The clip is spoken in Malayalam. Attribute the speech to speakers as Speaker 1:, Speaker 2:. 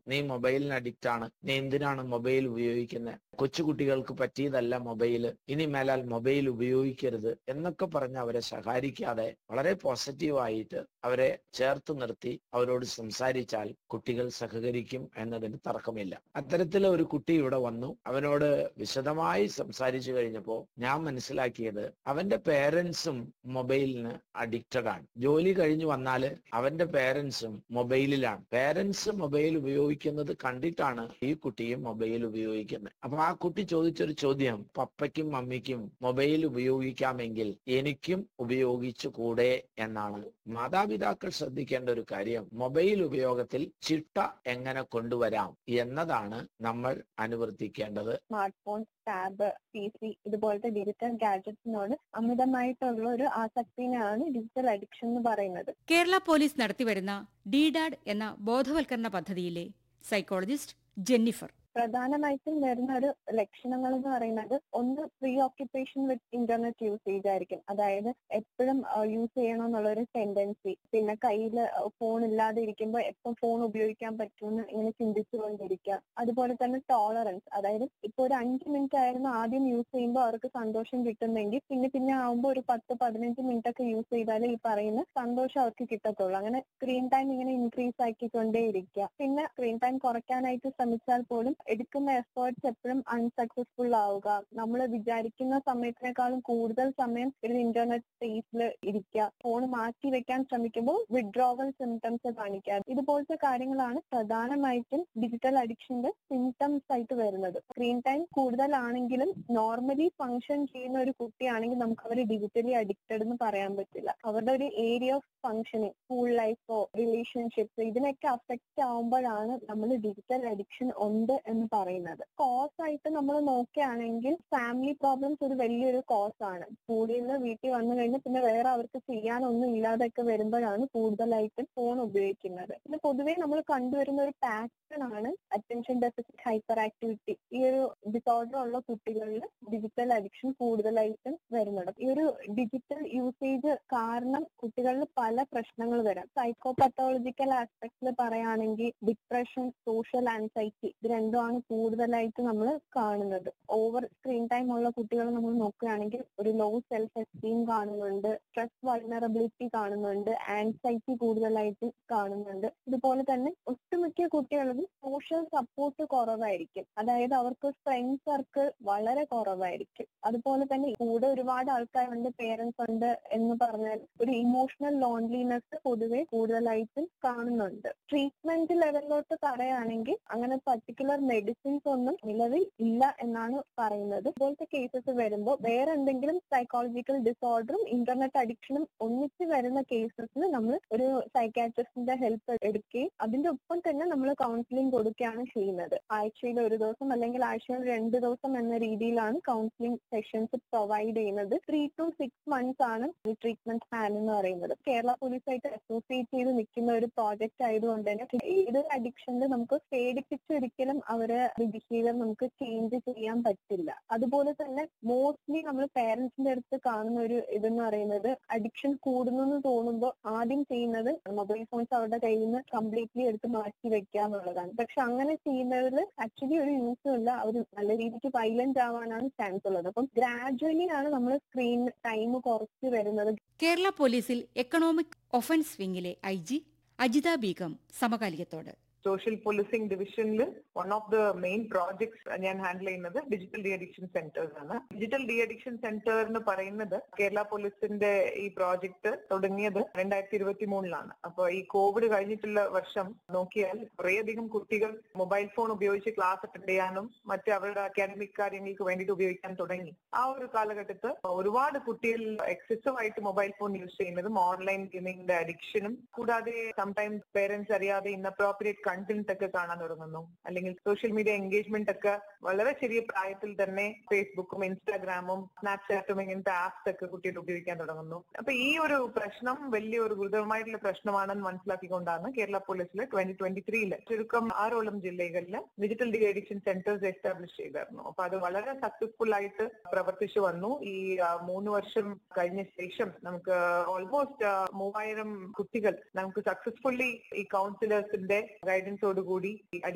Speaker 1: നീ മൊബൈലിന് അഡിക്റ്റ് ആണ് നീ എന്തിനാണ് മൊബൈൽ ഉപയോഗിക്കുന്നത് കൊച്ചുകുട്ടികൾക്ക് പറ്റിയതല്ല മൊബൈല് ഇനി മേലാൽ മൊബൈൽ ഉപയോഗിക്കരുത് എന്നൊക്കെ പറഞ്ഞ് അവരെ സഹായിക്കാതെ വളരെ പോസിറ്റീവായിട്ട് അവരെ ചേർത്ത് നിർത്തി അവരോട് സംസാരിച്ചാൽ കുട്ടികൾ സഹകരിക്കും എന്നതിന് തർക്കമില്ല അത്തരത്തിലെ ഒരു കുട്ടി ഇവിടെ വന്നു അവനോട് വിശദമായി സംസാരിച്ചു കഴിഞ്ഞപ്പോൾ ഞാൻ മനസ്സിലാക്കിയത് അവന്റെ പേരൻസും മൊബൈലിന് അഡിക്റ്റഡ് ആണ് ജോലി കഴിഞ്ഞു വന്നാല് അവന്റെ പേരൻസും മൊബൈലിലാണ് പേരൻസ് മൊബൈൽ ഉപയോഗിക്കുന്നത് കണ്ടിട്ടാണ് ഈ കുട്ടിയും മൊബൈൽ ഉപയോഗിക്കുന്നത് അപ്പൊ ആ കുട്ടി ചോദിച്ചൊരു ചോദ്യം പപ്പയ്ക്കും മമ്മിക്കും മൊബൈൽ ഉപയോഗിക്കാമെങ്കിൽ എനിക്കും ഉപയോഗിച്ചു കൂടെ എന്നാണ് മാതാപിതാക്കൾ ശ്രദ്ധിക്കേണ്ട ഒരു കാര്യം മൊബൈൽ ഉപയോഗത്തിൽ ചിട്ട എങ്ങനെ കൊണ്ടുവരാം എന്നതാണ് നമ്മൾ അനുവർത്തിക്കേണ്ടത്
Speaker 2: smart phone tab P C ഇതുപോലത്തെ ഡിജിറ്റൽ ഗാഡ്ജറ്റ്സിനോട് അമിതമായിട്ടുള്ള ഒരു ആസക്തിനെയാണ് ഡിജിറ്റൽ അഡിക്ഷൻ എന്ന് പറയുന്നത്
Speaker 3: കേരള പോലീസ് നടത്തിവരുന്ന ഡിഡാഡ് എന്ന ബോധവൽക്കരണ പദ്ധതിയിലെ സൈക്കോളജിസ്റ്റ് ജെന്നിഫർ
Speaker 2: പ്രധാനമായിട്ടും വരുന്ന ഒരു ലക്ഷണങ്ങൾ എന്ന് പറയുന്നത് ഒന്ന് preoccupation with internet usage ആയിരിക്കും അതായത് എപ്പോഴും യൂസ് ചെയ്യണം എന്നുള്ള ഒരു ടെൻഡൻസി പിന്നെ കയ്യിൽ ഫോൺ ഇല്ലാതെ ഇരിക്കുമ്പോൾ എപ്പം ഫോൺ ഉപയോഗിക്കാൻ പറ്റുമെന്ന് ഇങ്ങനെ ചിന്തിച്ചുകൊണ്ടിരിക്കുക അതുപോലെ തന്നെ ടോളറൻസ് അതായത് ഇപ്പൊ ഒരു അഞ്ച് മിനിറ്റ് ആയിരുന്നു ആദ്യം യൂസ് ചെയ്യുമ്പോൾ അവർക്ക് സന്തോഷം കിട്ടുന്നെങ്കിൽ പിന്നെ പിന്നെ ആവുമ്പോൾ ഒരു പത്ത് പതിനഞ്ച് മിനിറ്റ് ഒക്കെ യൂസ് ചെയ്താലേ ഈ പറയുന്ന സന്തോഷം അവർക്ക് കിട്ടത്തുള്ളൂ അങ്ങനെ സ്ക്രീൻ ടൈം ഇങ്ങനെ ഇൻക്രീസ് ആക്കിക്കൊണ്ടേയിരിക്കുക പിന്നെ സ്ക്രീൻ ടൈം കുറയ്ക്കാനായിട്ട് ശ്രമിച്ചാൽ പോലും എടുക്കുന്ന എഫേർട്സ് എപ്പോഴും അൺസക്സസ്ഫുൾ ആവുക നമ്മൾ വിചാരിക്കുന്ന സമയത്തിനേക്കാളും കൂടുതൽ സമയം ഒരു ഇന്റർനെറ്റ് സ്പേസിൽ ഇരിക്കുക ഫോൺ മാറ്റി വെക്കാൻ ശ്രമിക്കുമ്പോൾ വിഡ്രോവൽ സിംറ്റംസ് കാണിക്കുക ഇതുപോലത്തെ കാര്യങ്ങളാണ് പ്രധാനമായിട്ടും ഡിജിറ്റൽ അഡിക്ഷന്റെ സിംറ്റംസ് ആയിട്ട് വരുന്നത് സ്ക്രീൻ ടൈം കൂടുതലാണെങ്കിലും നോർമലി ഫങ്ഷൻ ചെയ്യുന്ന ഒരു കുട്ടിയാണെങ്കിൽ നമുക്ക് അവർ ഡിജിറ്റലി അഡിക്റ്റഡ് എന്ന് പറയാൻ പറ്റില്ല അവരുടെ ഒരു ഏരിയ ഓഫ് ഫങ്ഷനിങ് സ്കൂൾ ലൈഫോ റിലേഷൻഷിപ്പ് ഇതിനൊക്കെ അഫക്റ്റ് ആവുമ്പോഴാണ് നമ്മൾ ഡിജിറ്റൽ അഡിക്ഷൻ ഉണ്ട് എന്ന് പറയുന്നത് കോസ് ആയിട്ട് നമ്മൾ നോക്കുകയാണെങ്കിൽ ഫാമിലി പ്രോബ്ലംസ് ഒരു വലിയൊരു കോസ് ആണ് സ്കൂളിൽ നിന്ന് വീട്ടിൽ വന്നു കഴിഞ്ഞാൽ പിന്നെ വേറെ അവർക്ക് ചെയ്യാനൊന്നും ഇല്ലാതൊക്കെ വരുമ്പോഴാണ് കൂടുതലായിട്ടും ഫോൺ ഉപയോഗിക്കുന്നത് പിന്നെ പൊതുവേ നമ്മൾ കണ്ടുവരുന്ന ഒരു പാറ്റേൺ ആണ് അറ്റൻഷൻ ഡെഫിസിറ്റ് ഹൈപ്പർ ആക്ടിവിറ്റി ഈ ഒരു ഡിസോർഡർ ഉള്ള കുട്ടികളിൽ ഡിജിറ്റൽ അഡിക്ഷൻ കൂടുതലായിട്ടും വരുന്നത് ഈ ഒരു ഡിജിറ്റൽ യൂസേജ് കാരണം കുട്ടികളിൽ പല പ്രശ്നങ്ങൾ വരാം സൈക്കോ പത്തോളജിക്കൽ ആസ്പെക്ടിൽ പറയുകയാണെങ്കിൽ ഡിപ്രഷൻ സോഷ്യൽ ആൻസൈറ്റി ഇത് രണ്ടുമാണ് കൂടുതലായിട്ട് നമ്മൾ കാണുന്നത് ഓവർ സ്ക്രീൻ ടൈം ഉള്ള കുട്ടികൾ നമ്മൾ നോക്കുകയാണെങ്കിൽ ഒരു ലോ സെൽഫ് എസ്റ്റീം കാണുന്നുണ്ട് സ്ട്രെസ് വൾണറബിലിറ്റി കാണുന്നുണ്ട് ആൻസൈറ്റി കൂടുതലായിട്ട് കാണുന്നുണ്ട് ഇതുപോലെ തന്നെ ഒട്ടുമിക്ക കുട്ടികൾക്കും സോഷ്യൽ സപ്പോർട്ട് കുറവായിരിക്കും അതായത് അവർക്ക് ഫ്രണ്ട് സർക്കിൾ വളരെ കുറവായിരിക്കും അതുപോലെ തന്നെ കൂടെ ഒരുപാട് ആൾക്കാരുണ്ട് പേരൻസ് ഉണ്ട് എന്ന് പറഞ്ഞാൽ ഒരു ഇമോഷണൽ ലോൺലിനെസ് പൊതുവെ കൂടുതലായിട്ടും കാണുന്നുണ്ട് ട്രീറ്റ്മെന്റ് ലെവലിലോട്ട് പറയുകയാണെങ്കിൽ അങ്ങനെ പർട്ടിക്കുലർ മെഡിസിൻസ് ഒന്നും നിലവിൽ ഇല്ല എന്നാണ് പറയുന്നത് ഇതുപോലത്തെ കേസസ് വരുമ്പോൾ വേറെ എന്തെങ്കിലും സൈക്കോളജിക്കൽ ഡിസോർഡറും ഇന്റർനെറ്റ് അഡിക്ഷനും ഒന്നിച്ച് വരുന്ന കേസസിൽ നമ്മൾ ഒരു സൈക്കാട്രിസ്റ്റിന്റെ ഹെൽപ്പ് എടുക്കുകയും അതിന്റെ ഒപ്പം തന്നെ നമ്മൾ കൗൺസിലിംഗ് കൊടുക്കുകയാണ് ചെയ്യുന്നത് ആഴ്ചയിൽ ഒരു ദിവസം അല്ലെങ്കിൽ ആഴ്ചയിൽ രണ്ട് ദിവസം എന്ന രീതിയിലാണ് കൗൺസിലിംഗ് സെഷൻസ് പ്രൊവൈഡ് ചെയ്യുന്നത് ത്രീ ടു സിക്സ് മന്ത്സ് ആണ് ഈ ട്രീറ്റ്മെന്റ് പ്ലാൻ എന്ന് പറയുന്നത് കേരള പോലീസായിട്ട് അസോസിയേറ്റ് ചെയ്ത് നിൽക്കുന്ന ഒരു പ്രോജക്റ്റ് ആയതുകൊണ്ട് തന്നെ ഏത് അഡിക്ഷനിൽ നമുക്ക് പേടിപ്പിച്ചൊരിക്കലും അവരെ ബിഹേവിയർ നമുക്ക് ചേഞ്ച് ചെയ്യാൻ പറ്റില്ല അതുപോലെ തന്നെ മോസ്റ്റ്ലി നമ്മൾ പേരൻസിന്റെ അടുത്ത് കാണുന്ന ഒരു ഇതെന്ന് പറയുന്നത് അഡിക്ഷൻ കൂടുന്നു എന്ന് തോന്നുമ്പോൾ ആദ്യം ചെയ്യുന്നത് മൊബൈൽ ഫോൺസ് അവരുടെ കയ്യിൽ നിന്ന് കംപ്ലീറ്റ്ലി എടുത്ത് മാറ്റി വെക്കുക എന്നുള്ളതാണ് പക്ഷെ അങ്ങനെ ചെയ്യുന്നതിൽ ആക്ച്വലി ഒരു യൂസും ഇല്ല അവർ നല്ല രീതിക്ക് വൈലന്റ് ആവാനാണ് ചാൻസ് ഉള്ളത് അപ്പം ഗ്രാജുവലി ആണ് നമ്മൾ സ്ക്രീൻ ടൈം കുറച്ച് വരുന്നത്
Speaker 3: കേരള പോലീസിൽ എക്കണോമിക് ഒഫൻസ് വിങ്ങിലെ ഐ ജി അജിത ബീഗം സമകാലികത്തോട്
Speaker 4: സോഷ്യൽ പോലീസിംഗ് ഡിവിഷനിൽ one of the main projects ഞാൻ ഹാൻഡിൽ ചെയ്യുന്നത് ഡിജിറ്റൽ ഡി അഡിക്ഷൻ സെന്റേഴ്സ് ആണ് ഡിജിറ്റൽ ഡി അഡിക്ഷൻ സെന്റർ എന്ന് പറയുന്നത് കേരള പോലീസിന്റെ ഈ പ്രോജക്ട് തുടങ്ങിയത് രണ്ടായിരത്തി ഇരുപത്തി മൂന്നിലാണ് അപ്പൊ ഈ കോവിഡ് കഴിഞ്ഞിട്ടുള്ള വർഷം നോക്കിയാൽ കുറേയധികം കുട്ടികൾ മൊബൈൽ ഫോൺ ഉപയോഗിച്ച് ക്ലാസ് അറ്റൻഡ് ചെയ്യാനും മറ്റ് അവരുടെ അക്കാഡമിക് കാര്യങ്ങൾക്ക് വേണ്ടിയിട്ട് ഉപയോഗിക്കാൻ തുടങ്ങി ആ ഒരു കാലഘട്ടത്ത് ഒരുപാട് കുട്ടികൾ എക്സസീവ് ആയിട്ട് മൊബൈൽ ഫോൺ യൂസ് ചെയ്യുന്നതും ഓൺലൈൻ ഗെയിമിംഗിന്റെ അഡിക്ഷനും കൂടാതെ സംടൈംസ് പേരൻസ് അറിയാതെ ഇന്നപ്രോപ്രിയേറ്റ് കണ്ടന്റ് ഒക്കെ കാണാൻ തുടങ്ങുന്നു അല്ലെങ്കിൽ സോഷ്യൽ മീഡിയ എൻഗേജ്മെന്റ് ഒക്കെ വളരെ ചെറിയ പ്രായത്തിൽ തന്നെ ഫേസ്ബുക്കും ഇൻസ്റ്റാഗ്രാമും സ്നാപ്ചാറ്റും ഇങ്ങനത്തെ ആപ്സ് ഒക്കെ കുട്ടികൾ ഉപയോഗിക്കാൻ തുടങ്ങുന്നു അപ്പൊ ഈ ഒരു പ്രശ്നം വലിയ ഒരു ഗുരുതരമായിട്ടുള്ള പ്രശ്നമാണെന്ന് മനസ്സിലാക്കിക്കൊണ്ടാണ് കേരള പോലീസിൽ ട്വന്റി ട്വന്റി ത്രീയില് ചുരുക്കം ആറോളം ജില്ലകളിൽ digital de addiction centres establish ചെയ്തായിരുന്നു അപ്പൊ അത് വളരെ സക്സസ്ഫുൾ ആയിട്ട് പ്രവർത്തിച്ചു വന്നു ഈ ആ, മൂന്ന് വർഷം കഴിഞ്ഞ ശേഷം നമുക്ക് ഓൾമോസ്റ്റ് മൂവായിരം കുട്ടികൾ നമുക്ക് സക്സസ്ഫുള്ളി ഈ കൗൺസിലേഴ്സിന്റെ ഗൈഡൻസോടുകൂടി ഈ